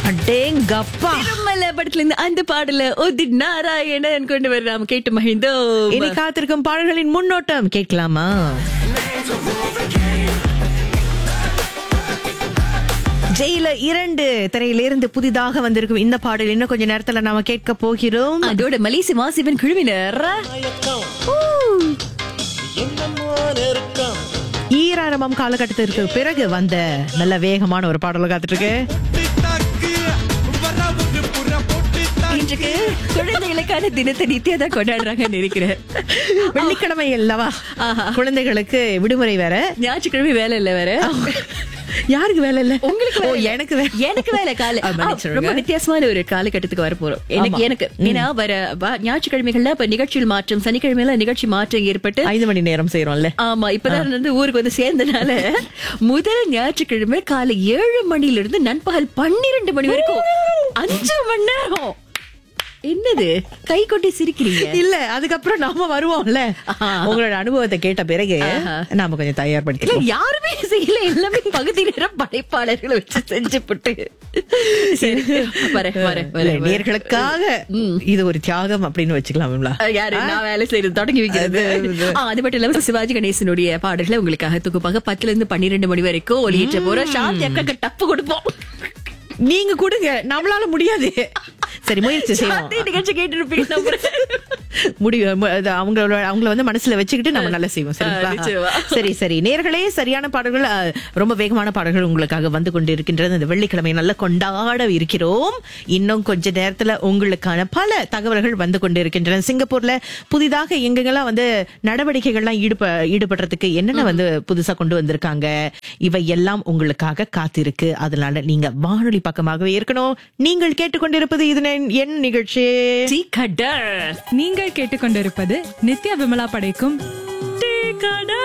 அடேங்கப்பா திருமல படத்துல இருந்து அந்த பாடல உதி நாராயணன் கொண்டு வர நாம் கேட்டு மகிழ்ந்தோம் இனி காத்திருக்கும் பாடல்களின் முன்னோட்டம் கேட்கலாமா ஜெயில இரண்டு திரையிலிருந்து புதிதாக வந்திருக்கும் இந்த பாடல் இன்னும் கொஞ்ச நேரத்துல நாம கேட்க போகிறோம் அதோட மலேசிய மாசிவன் குழுவினர் ஈராரம்பம் காலகட்டத்திற்கு பிறகு வந்த நல்ல வேகமான ஒரு பாடல காத்துட்டு இருக்கு இன்றைக்கு குழந்தைகளுக்கான தினத்தை நித்தியா தான் கொண்டாடுறாங்கன்னு நினைக்கிறேன் வெள்ளிக்கிழமை அல்லவா ஆஹா. குழந்தைகளுக்கு விடுமுறை வேற ஞாயிற்றுக்கிழமை வேலை இல்ல வேற யாருக்கு வேலை இல்ல உங்களுக்கு ஓ வேலை இல்ல. எனக்கு வேலை எனக்கு வேலை காலை ஆ, ஆ, மன்னிச்சிடுங்க. ரொம்ப வித்தியாசமான ஒரு காலகட்டத்துக்கு வர போறோம் எனக்கு ஆமா. எனக்கு ஏன்னா வர வ- ஞாயிற்றுக்கிழமைகள்ல இப்ப நிகழ்ச்சியில் மாற்றம் சனிக்கிழமையில நிகழ்ச்சி மாற்றம் ஏற்பட்டு ஐந்து மணி நேரம் செய்யறோம்ல ஆமா இப்பதான் வந்து ஊருக்கு வந்து சேர்ந்தனால முதல் ஞாயிற்றுக்கிழமை காலை ஏழு மணில இருந்து நண்பகல் பன்னிரண்டு மணி வரைக்கும் அஞ்சு மணி நேரம் என்னது கை கொட்டி சிரிக்கிறீங்க இல்ல அதுக்கப்புறம் நாம வருவோம்ல ஆஹா. உங்களோட அனுபவத்தை கேட்ட பிறகு ஆஹா. நாம கொஞ்சம் இல்ல தயார்படுத்திக்கலாம் யாருமே செய்யல எல்லாமே பகுதி நேர படைப்பாளர்களை வச்சு செஞ்சு போட்டு சரி வரேன் வரேன் இல்ல, வரேன் நேர்களுக்காக இது ஒரு தியாகம் அப்படின்னு வச்சுக்கலாம் விமலா. அஹ் யாரு நான் வேலை செய்யறது தொடங்கி வைக்கிறது அது, அது. ஆ, அது மட்டும் இல்லாம சிவாஜி கணேசனுடைய பாடல்களை உங்களுக்காக தொகுப்பாக பத்துல இருந்து பன்னிரெண்டு மணி வரைக்கும் ஒளியேற்ற போற சாந்தி அக்காக்கு டப்பு கொடுப்போம் நீங்க கொடுங்க நம்மளால முடியாது சரி முயற்சி செய்வோம் சாந்தி நிகழ்ச்சி கேட்டு இருப்பீங்க நம்புறேன். முடிவு மு- அது அவங்களோட அவங்கள வந்து மனசுல வச்சுக்கிட்டு நம்ம நல்லா செய்வோம் ஆ, நிச்சயமா. சரிங்களா சரி சரி நேர்களே சரியான பாடல்கள் அ, ரொம்ப வேகமான பாடல்கள் உங்களுக்காக வந்து கொண்டு இருக்கின்றது இந்த வெள்ளிக்கிழமை நல்லா கொண்டாட இருக்கிறோம் இன்னும் கொஞ்ச நேரத்துல உங்களுக்கான பல தகவல்கள் வந்து கொண்டு இருக்கின்றன சிங்கப்பூர்ல புதிதாக எங்கெங்கெல்லாம் வந்து நடவடிக்கைகள்லாம் ஈடுப ஈடுபடுறதுக்கு என்னென்ன வந்து புதுசா கொண்டு வந்திருக்காங்க இவை எல்லாம் உங்களுக்காக காத்திருக்கு அதனால நீங்க வானொலி பக்கமாகவே இருக்கணும் நீங்கள் கேட்டுக்கொண்டிருப்பது இது என்- என் நிகழ்ச்சி டீ கடை. நீங்கள் கேட்டுக்கொண்டிருப்பது நித்யா விமலா படைக்கும் டீ கடை.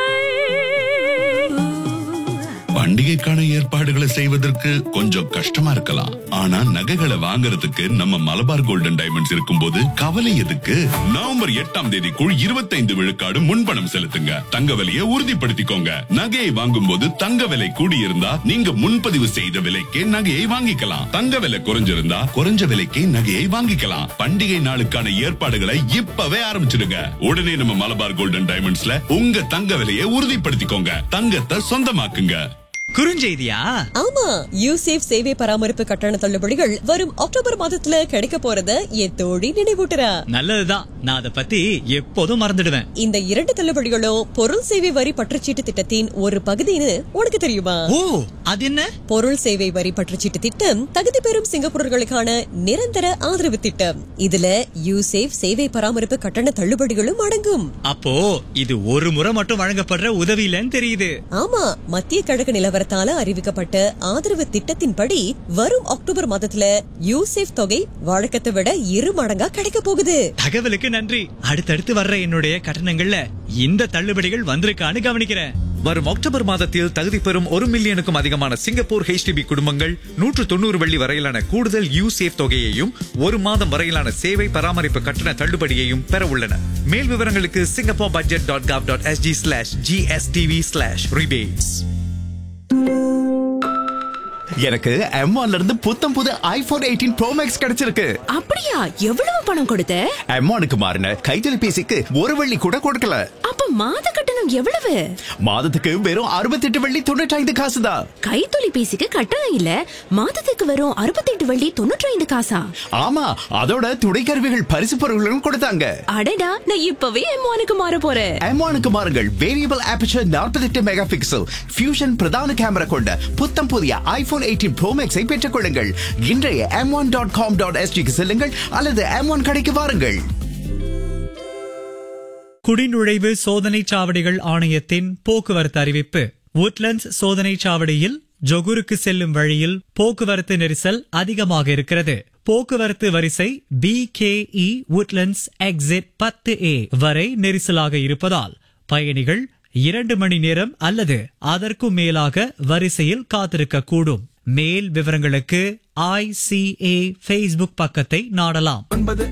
பண்டிகைக்கான ஏற்பாடுகளை செய்வதற்கு கொஞ்சம் கஷ்டமா இருக்கலாம் ஆனா நகைகளை வாங்குறதுக்கு நம்ம மலபார் கோல்டன் டைமண்ட்ஸ் இருக்கும்போது கவலை எதுக்கு நவம்பர் எட்டாம் தேதிக்குள் இருபத்தைந்து விழுக்காடு முன்பணம் செலுத்துங்க தங்க விலையை உறுதிப்படுத்திக்கோங்க நகையை வாங்கும்போது தங்க விலை கூடியிருந்தா நீங்க முன்பதிவு செய்த விலைக்கே நகையை வாங்கிக்கலாம் தங்க விலை குறைஞ்சிருந்தா குறைஞ்ச விலைக்கே நகையை வாங்கிக்கலாம் பண்டிகை நாளுக்கான ஏற்பாடுகளை இப்பவே ஆரம்பிச்சிடுங்க உடனே நம்ம மலபார் கோல்டன் டைமண்ட்ஸ்ல உங்க தங்க விலையை உறுதிப்படுத்திக்கோங்க தங்கத்தை சொந்தமாக்குங்க குறுஞ்செய்தியா ஆமா யூசேஃப் சேவை பராமரிப்பு கட்டண தள்ளுபடிகள் வரும் அக்டோபர் மாதத்துல கிடைக்க போறத என் தோழி நினைவூட்டுறா நல்லதுதான் நான் அதை பத்தி எப்போதும் மறந்துடுவேன் இந்த இரண்டு தள்ளுபடிகளும் பொருள் சேவை வரி பற்றுச்சீட்டு திட்டத்தின் ஒரு பகுதின்னு உனக்கு தெரியுமா ஓ அது என்ன பொருள் சேவை வரி பற்றுச்சீட்டு திட்டம் தகுதி பெறும் சிங்கப்பூரர்களுக்கான நிரந்தர ஆதரவு திட்டம் இதுல யூசேஃப் சேவை பராமரிப்பு கட்டண தள்ளுபடிகளும் அடங்கும் அப்போ இது ஒரு முறை மட்டும் வழங்கப்படுற உதவி இல்லைன்னு தெரியுது ஆமா மத்திய கிழக்கு நிலவரத்தால அறிவிக்கப்பட்ட ஆதரவு திட்டத்தின்படி வரும் அக்டோபர் மாதத்துல யூசேஃப் தொகை வழக்கத்தை விட இரு மடங்கா கிடைக்க போகுது தகவலுக்கு நன்றி அடுத்தடுத்து வர்ற என்னுடைய கட்டணங்கள்ல இந்த தள்ளுபடிகள் வந்திருக்கான்னு கவனிக்கிறேன் வரும் அக்டோபர் மாதத்தில் தகுதி பெறும் ஒரு மில்லியனுக்கும் அதிகமான சிங்கப்பூர் ஹெச்டிபி குடும்பங்கள் நூற்று தொண்ணூறு வெள்ளி வரையிலான கூடுதல் யூசேஃப் தொகையையும் ஒரு மாதம் வரையிலான சேவை பராமரிப்பு கட்டண தள்ளுபடியையும் பெற உள்ளன மேல் விவரங்களுக்கு Singapore budget dot gov dot SG slash GSTV slash rebates எனக்கு M1 ல இருந்து புத்தம் புது ஐபோன் எயிட்டீன் ப்ரோ மேக்ஸ் கிடைச்சிருக்கு அப்படியா எவ்வளவு பணம் கொடுத்த M1க்கு மாறின கைத்தொலைபேசிக்கு ஒரு வெள்ளி கூட கொடுக்கல அப்ப மாத கட்டணம் எவ்வளவு மாதத்துக்கு வெறும் அறுபத்தெட்டு வெள்ளி தொண்ணூற்றி ஐந்து காசு தான் கைத்தொலைபேசிக்கு கட்டணம் இல்ல மாதத்துக்கு வரும் அறுபத்தெட்டு வள்ளி தொண்ணூற்றி ஐந்து காசா ஆமா அதோட துணை கருவிகள் பரிசு பொருட்களும் கொடுத்தாங்க அடடா நான் இப்பவே எம்மானுக்கு மாற போறேன் M1க்கு மாறுங்கள் variable aperture 48 mega pixel fusion பிரதான கேமரா கொண்ட புத்தம் புதிய ஐபோன் எயிட்டீன் ப்ரோ மேக்ஸை பெற்றுக் கொள்ளுங்கள் இன்றைய M one dot com dot எஸ்டிக்கு செல்லுங்கள் அல்லது எம் ஒன் கடைக்கு வாருங்கள் குடிநுழைவு சோதனை சாவடிகள் ஆணையத்தின் போக்குவரத்து அறிவிப்பு உட்லண்ட்ஸ் சோதனை சாவடியில் ஜொகுருக்கு செல்லும் வழியில் போக்குவரத்து நெரிசல் அதிகமாக இருக்கிறது போக்குவரத்து வரிசை P K E Woodlands exit பத்து ஏ வரை நெரிசலாக இருப்பதால் பயணிகள் இரண்டு மணி நேரம் அல்லது அதற்கும் மேலாக வரிசையில் காத்திருக்க கூடும் மேல் விவரங்களுக்கு ஐசிஏ ஃபேஸ்புக் பக்கத்தை நாடலாம்